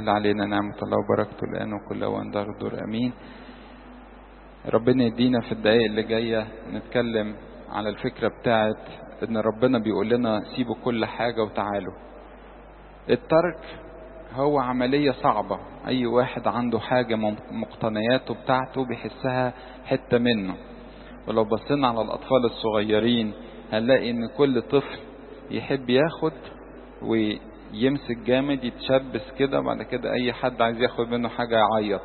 تحل علينا نعمة الله وبركته الآن وكل أوان دار الدور أمين ربنا يدينا في الدقايق اللي جاية نتكلم على الفكرة بتاعت إن ربنا بيقول لنا سيبوا كل حاجة وتعالوا الترك هو عملية صعبة أي واحد عنده حاجة مقتنياته بتاعته بيحسها حتة منه ولو بصينا على الأطفال الصغيرين هنلاقي إن كل طفل يحب ياخد ويمسك جامد يتشبس كده بعد كده أي حد عايز ياخد منه حاجة يعيط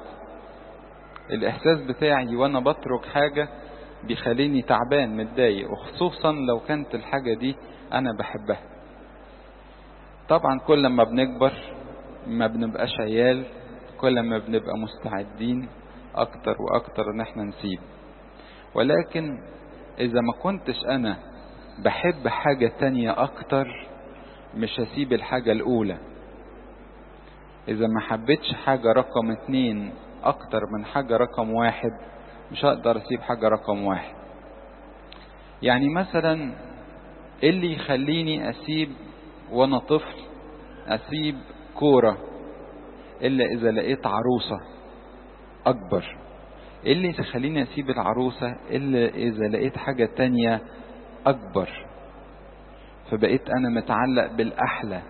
الإحساس بتاعي وأنا بترك حاجة بيخليني تعبان متضايق وخصوصا لو كانت الحاجة دي أنا بحبها طبعا كل ما بنكبر ما بنبقاش عيال كل ما بنبقى مستعدين أكتر وأكتر إن احنا نسيب ولكن إذا ما كنتش أنا بحب حاجة تانية أكتر مش هسيب الحاجة الأولى إذا ما حبيتش حاجة رقم اتنين أكتر من حاجة رقم واحد مش هقدر أسيب حاجة رقم واحد يعني مثلا إيه اللي يخليني أسيب وأنا طفل أسيب كورة إلا إذا لقيت عروسة أكبر إيه اللي يخليني أسيب العروسة إلا إذا لقيت حاجة تانية أكبر فبقيت أنا متعلق بالأحلى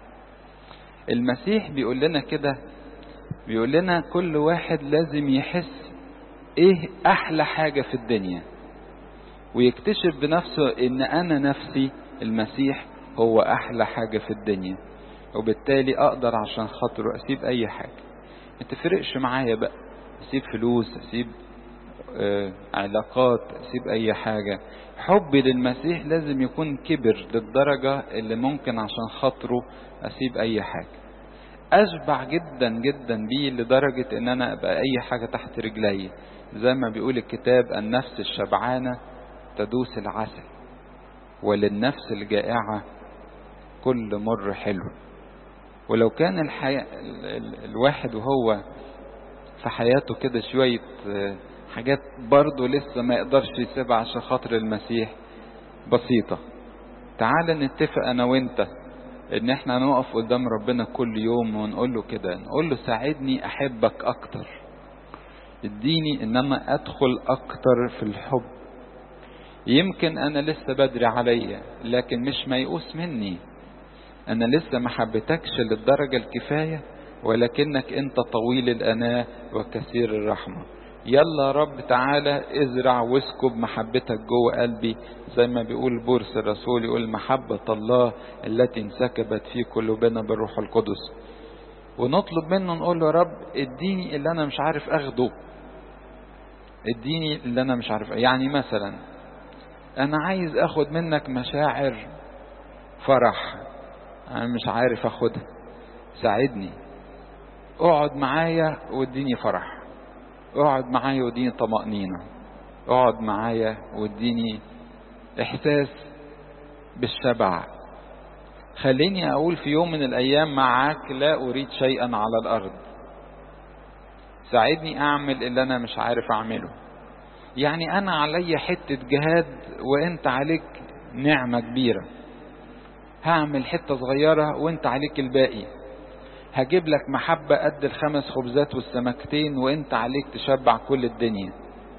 المسيح بيقول لنا كده بيقول لنا كل واحد لازم يحس ايه احلى حاجة في الدنيا ويكتشف بنفسه ان انا نفسي المسيح هو احلى حاجة في الدنيا وبالتالي اقدر عشان خاطره اسيب اي حاجة ما تفرقش معايا بقى اسيب فلوس اسيب آه علاقات اسيب اي حاجة حبي للمسيح لازم يكون كبر للدرجة اللي ممكن عشان خاطره اسيب اي حاجة اشبع جدا جدا بيه لدرجة ان انا ابقى اي حاجة تحت رجلي زي ما بيقول الكتاب النفس الشبعانة تدوس العسل وللنفس الجائعة كل مر حلو ولو كان الحي... الواحد وهو في حياته كده شوية حاجات برضه لسه ما يقدرش يسيبها عشان خاطر المسيح بسيطة تعال نتفق انا وانت ان احنا نقف قدام ربنا كل يوم ونقول له كده نقول له ساعدني احبك اكتر اديني ان انا ادخل اكتر في الحب يمكن انا لسه بدري عليا لكن مش ميؤوس مني انا لسه ما حبيتكش للدرجة الكفاية ولكنك انت طويل الاناة وكثير الرحمة يلا يا رب تعالى ازرع واسكب محبتك جوه قلبي زي ما بيقول بورس الرسول يقول محبة الله التي انسكبت في قلوبنا بالروح القدس ونطلب منه نقول له يا رب اديني اللي انا مش عارف اخده اديني اللي انا مش عارف يعني مثلا انا عايز اخد منك مشاعر فرح انا مش عارف اخدها ساعدني اقعد معايا واديني فرح اقعد معايا واديني طمأنينة اقعد معايا واديني احساس بالشبع خليني اقول في يوم من الايام معاك لا اريد شيئا على الارض ساعدني اعمل اللي انا مش عارف اعمله يعني انا علي حتة جهاد وانت عليك نعمة كبيرة هعمل حتة صغيرة وانت عليك الباقي هجيب لك محبة قد الخمس خبزات والسمكتين وانت عليك تشبع كل الدنيا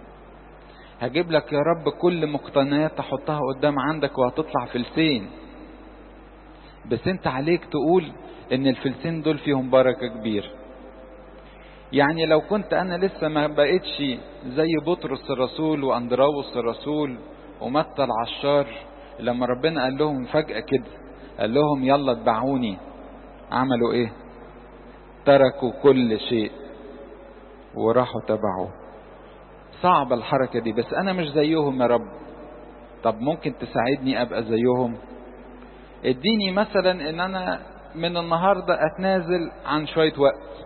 هجيب لك يا رب كل مقتنيات تحطها قدام عندك وهتطلع فلسين بس انت عليك تقول ان الفلسين دول فيهم بركة كبير يعني لو كنت انا لسه ما بقيتش زي بطرس الرسول واندراوس الرسول ومتى العشار لما ربنا قال لهم فجأة كده قال لهم يلا اتبعوني عملوا ايه تركوا كل شيء وراحوا تبعوه صعبة الحركة دي بس أنا مش زيهم يا رب طب ممكن تساعدني أبقى زيهم اديني مثلا إن أنا من النهاردة أتنازل عن شوية وقت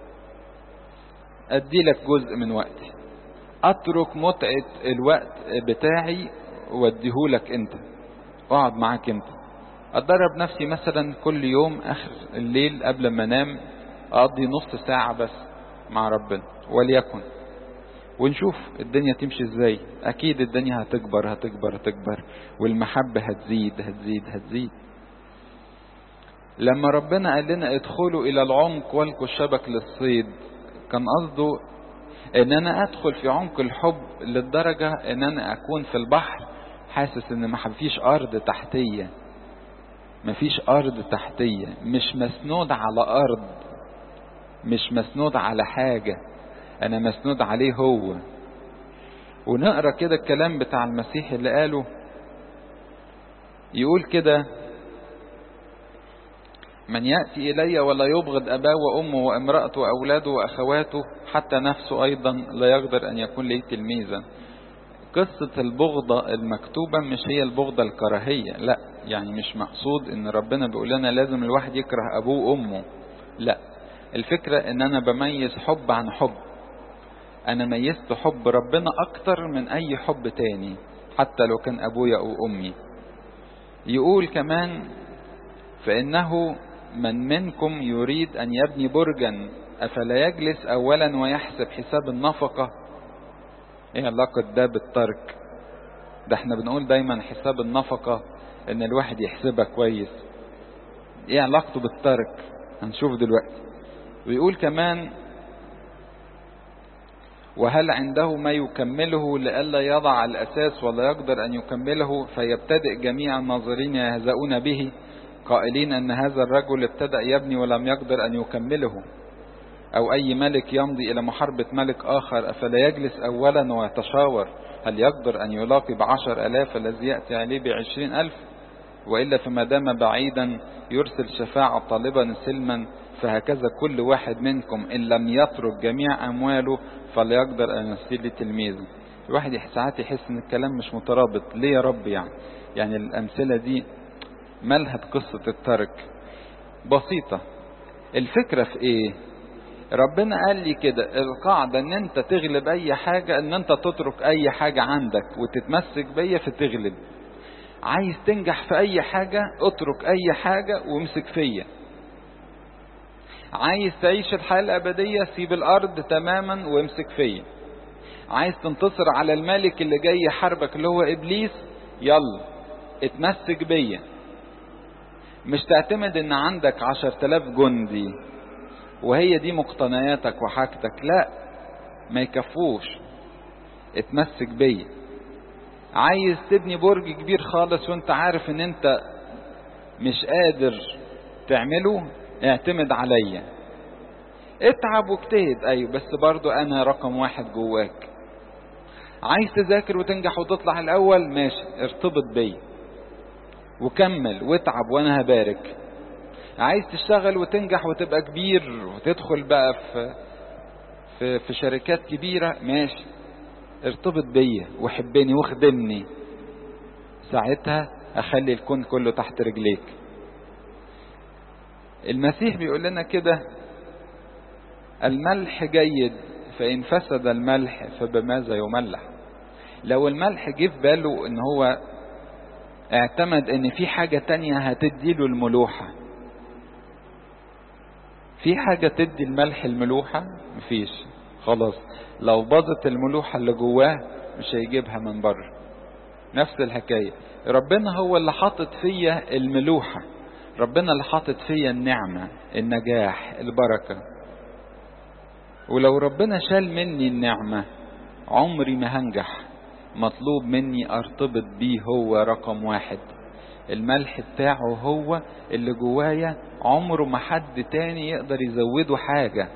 أدي لك جزء من وقتي أترك متعة الوقت بتاعي وأديهولك أنت أقعد معاك أنت أدرب نفسي مثلا كل يوم آخر الليل قبل ما أنام أقضي نص ساعة بس مع ربنا وليكن ونشوف الدنيا تمشي ازاي اكيد الدنيا هتكبر هتكبر هتكبر والمحبة هتزيد هتزيد هتزيد لما ربنا قال لنا ادخلوا الى العمق والقوا الشبك للصيد كان قصده ان انا ادخل في عمق الحب للدرجة ان انا اكون في البحر حاسس ان ما فيش ارض تحتية مفيش ارض تحتية مش مسنود على ارض مش مسنود على حاجة انا مسنود عليه هو ونقرا كده الكلام بتاع المسيح اللي قاله يقول كده من يأتي إلي ولا يبغض أباه وأمه وامرأته وأولاده وأخواته حتى نفسه أيضا لا يقدر أن يكون لي تلميذا قصة البغضة المكتوبة مش هي البغضة الكراهية لا يعني مش مقصود ان ربنا بيقول لنا لازم الواحد يكره ابوه وامه لا الفكرة ان انا بميز حب عن حب انا ميزت حب ربنا اكتر من اي حب تاني حتى لو كان ابويا او امي يقول كمان فانه من منكم يريد ان يبني برجا افلا يجلس اولا ويحسب حساب النفقة ايه علاقة ده بالترك ده احنا بنقول دايما حساب النفقة ان الواحد يحسبها كويس ايه علاقته بالترك هنشوف دلوقتي ويقول كمان وهل عنده ما يكمله لئلا يضع الأساس ولا يقدر أن يكمله فيبتدئ جميع الناظرين يهزؤون به قائلين أن هذا الرجل ابتدأ يبني ولم يقدر أن يكمله أو أي ملك يمضي إلى محاربة ملك آخر أفلا يجلس أولا ويتشاور هل يقدر أن يلاقي بعشر ألاف الذي يأتي عليه بعشرين ألف وإلا فما دام بعيدا يرسل شفاعة طالبا سلما فهكذا كل واحد منكم إن لم يترك جميع أمواله فليقدر أن يصير لي تلميذا الواحد ساعات يحس ان الكلام مش مترابط ليه يا رب يعني يعني الأمثلة دي مالها قصة الترك بسيطة الفكرة في ايه ربنا قال لي كده القاعدة ان انت تغلب اي حاجة ان انت تترك اي حاجة عندك وتتمسك بيا فتغلب عايز تنجح في اي حاجة اترك اي حاجة وامسك فيا عايز تعيش الحياة الابدية سيب الارض تماما وامسك فيا عايز تنتصر على الملك اللي جاي يحاربك اللي هو ابليس يلا اتمسك بيا مش تعتمد ان عندك عشر تلاف جندي وهي دي مقتنياتك وحاجتك لا ما يكفوش اتمسك بيا عايز تبني برج كبير خالص وانت عارف ان انت مش قادر تعمله اعتمد عليا اتعب واجتهد ايوه بس برضو انا رقم واحد جواك عايز تذاكر وتنجح وتطلع الاول ماشي ارتبط بيا وكمل واتعب وانا هبارك عايز تشتغل وتنجح وتبقى كبير وتدخل بقى في في, في شركات كبيرة ماشي ارتبط بيا وحبني واخدمني ساعتها اخلي الكون كله تحت رجليك المسيح بيقول لنا كده الملح جيد فإن فسد الملح فبماذا يملح لو الملح جه في باله ان هو اعتمد ان في حاجة تانية هتديله الملوحة في حاجة تدي الملح الملوحة مفيش خلاص لو باظت الملوحة اللي جواه مش هيجيبها من بره نفس الحكاية ربنا هو اللي حاطط فيا الملوحة ربنا اللي حاطط فيا النعمة النجاح البركة ولو ربنا شال مني النعمة عمري ما هنجح مطلوب مني ارتبط بيه هو رقم واحد الملح بتاعه هو اللي جوايا عمره ما حد تاني يقدر يزوده حاجة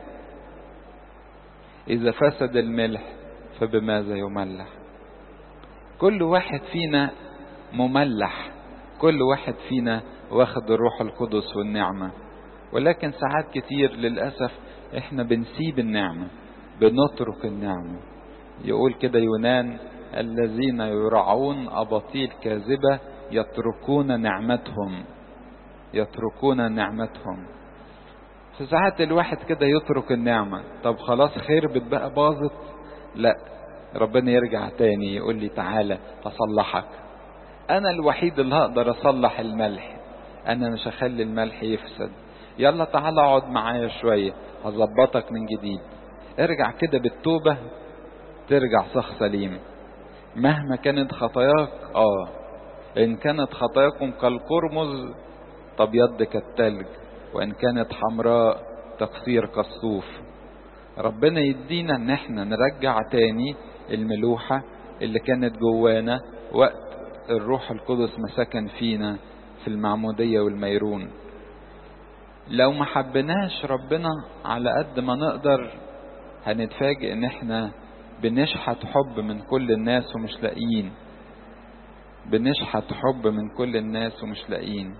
إذا فسد الملح فبماذا يملح كل واحد فينا مملح كل واحد فينا واخد الروح القدس والنعمة ولكن ساعات كتير للأسف احنا بنسيب النعمة بنترك النعمة يقول كده يونان الذين يرعون أباطيل كاذبة يتركون نعمتهم يتركون نعمتهم فساعات الواحد كده يترك النعمة طب خلاص خربت بقى باظت لا ربنا يرجع تاني يقول لي تعالى أصلحك أنا الوحيد اللي هقدر أصلح الملح أنا مش هخلي الملح يفسد يلا تعالى اقعد معايا شوية هظبطك من جديد ارجع كده بالتوبة ترجع صخ سليم مهما كانت خطاياك اه ان كانت خطاياكم كالقرمز تبيض كالتلج وإن كانت حمراء تصير كالصوف ربنا يدينا ان احنا نرجع تاني الملوحة اللي كانت جوانا وقت الروح القدس ما سكن فينا في المعمودية والميرون لو ما حبناش ربنا على قد ما نقدر هنتفاجئ ان احنا بنشحت حب من كل الناس ومش لاقيين بنشحت حب من كل الناس ومش لاقيين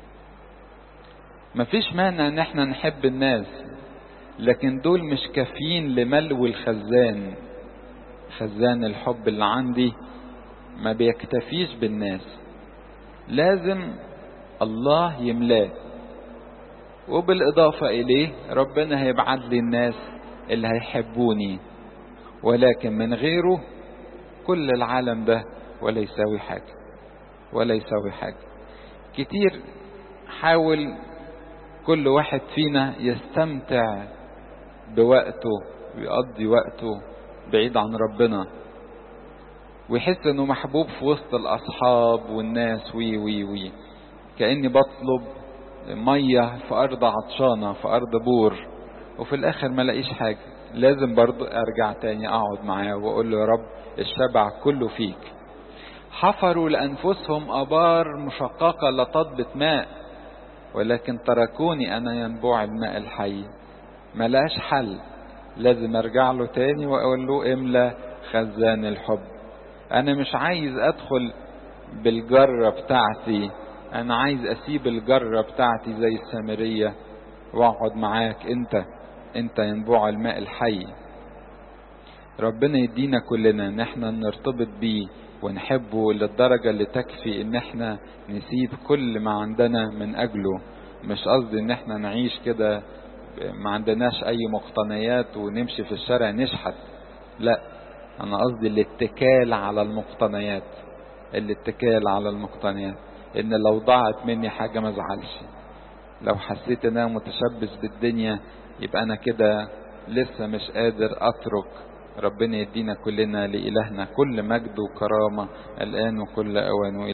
مفيش مانع ان احنا نحب الناس لكن دول مش كافيين لملو الخزان خزان الحب اللي عندي ما بيكتفيش بالناس لازم الله يملاه وبالإضافة إليه ربنا هيبعت لي الناس اللي هيحبوني ولكن من غيره كل العالم ده ولا يساوي حاجة ولا يساوي حاجة كتير حاول كل واحد فينا يستمتع بوقته ويقضي وقته بعيد عن ربنا ويحس انه محبوب في وسط الاصحاب والناس وي وي وي كاني بطلب ميه في ارض عطشانه في ارض بور وفي الاخر ما لاقيش حاجه لازم برضو ارجع تاني اقعد معاه واقول له يا رب الشبع كله فيك حفروا لانفسهم ابار مشققه لا تضبط ماء ولكن تركوني انا ينبوع الماء الحي ملاش حل لازم ارجع له تاني واقول له املى خزان الحب انا مش عايز ادخل بالجرة بتاعتي انا عايز اسيب الجرة بتاعتي زي السامرية واقعد معاك انت انت ينبوع الماء الحي ربنا يدينا كلنا ان احنا نرتبط بيه ونحبه للدرجة اللي تكفي ان احنا نسيب كل ما عندنا من اجله مش قصدي ان احنا نعيش كده ما عندناش اي مقتنيات ونمشي في الشارع نشحت لا انا قصدي الاتكال على المقتنيات الاتكال على المقتنيات ان لو ضاعت مني حاجة ما ازعلش لو حسيت ان انا متشبث بالدنيا يبقى انا كده لسه مش قادر اترك ربنا يدينا كلنا لإلهنا كل مجد وكرامة الآن وكل أوان